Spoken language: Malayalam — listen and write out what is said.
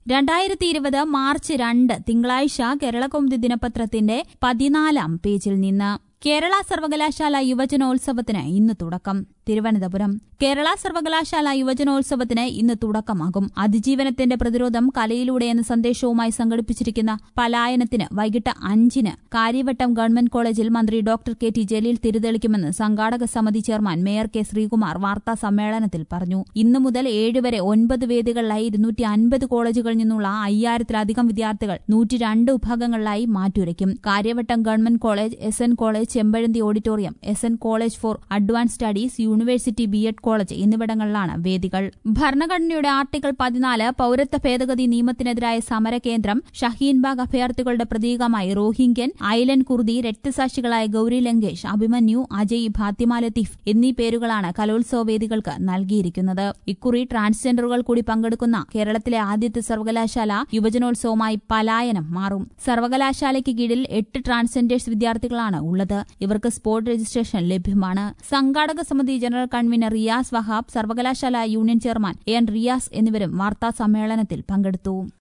രണ്ടായിരത്തി ഇരുപത് മാർച്ച് രണ്ട് തിങ്കളാഴ്ച കേരളകൗമുദി ദിനപത്രത്തിന്റെ പതിനാലാം പേജിൽ നിന്ന് കേരള സർവകലാശാല യുവജനോത്സവത്തിന് ഇന്ന് തുടക്കം തിരുവനന്തപുരം കേരള സർവകലാശാല യുവജനോത്സവത്തിന് ഇന്ന് തുടക്കമാകും അതിജീവനത്തിന്റെ പ്രതിരോധം കലയിലൂടെ എന്ന സന്ദേശവുമായി സംഘടിപ്പിച്ചിരിക്കുന്ന പലായനത്തിന് വൈകിട്ട് അഞ്ചിന് കാര്യവട്ടം ഗവൺമെന്റ് കോളേജിൽ മന്ത്രി ഡോക്ടർ കെ ടി ജലീൽ തിരിതെളിക്കുമെന്ന് സംഘാടക സമിതി ചെയർമാൻ മേയർ കെ ശ്രീകുമാർ വാർത്താ സമ്മേളനത്തിൽ പറഞ്ഞു ഇന്നു മുതൽ ഏഴ് വരെ ഒൻപത് വേദികളിലായി ഇരുന്നൂറ്റി അൻപത് കോളേജുകളിൽ നിന്നുള്ള അയ്യായിരത്തിലധികം വിദ്യാർത്ഥികൾ നൂറ്റി രണ്ട് വിഭാഗങ്ങളിലായി മാറ്റുരയ്ക്കും Karyavattom government college S N college Chempazhanthy auditorium S N college for advance studies university B Ed college എന്നിവിടങ്ങളിലാണ് വേദികൾ ഭരണഘടനയുടെ ആർട്ടിക്കിൾ പതിനാല് പൌരത്വ ഭേദഗതി നിയമത്തിനെതിരായ സമരകേന്ദ്രം ഷഹീൻബാഗ് അഭയാർത്ഥികളുടെ പ്രതീകമായി റോഹിംഗ്യൻ ഐലൻഡ് കുർദി രക്തസാക്ഷികളായ ഗൌരി ലങ്കേഷ് അഭിമന്യു അജയ് ഫാത്തിമ ലത്തീഫ് എന്നീ പേരുകളാണ് കലോത്സവ വേദികൾക്ക് നൽകിയിരിക്കുന്നത് ഇക്കുറി ട്രാൻസ്ജെൻഡറുകൾ കൂടി പങ്കെടുക്കുന്ന കേരളത്തിലെ ആദ്യത്തെ സർവകലാശാല യുവജനോത്സവമായി പലായനം മാറും സർവകലാശാലയ്ക്ക് കീഴിൽ എട്ട് ട്രാൻസ്ജെൻഡേഴ്സ് വിദ്യാർത്ഥികളാണ് ഉള്ളത് ഇവർക്ക് സ്പോട്ട് രജിസ്ട്രേഷൻ ലഭ്യമാണ് സംഘാടക സമിതി ജനറൽ കൺവീനർ റിയാസ് വഹാബ് സർവകലാശാല യൂണിയൻ ചെയർമാൻ എൻ റിയാസ് എന്നിവരും വാർത്താ സമ്മേളനത്തിൽ പങ്കെടുത്തു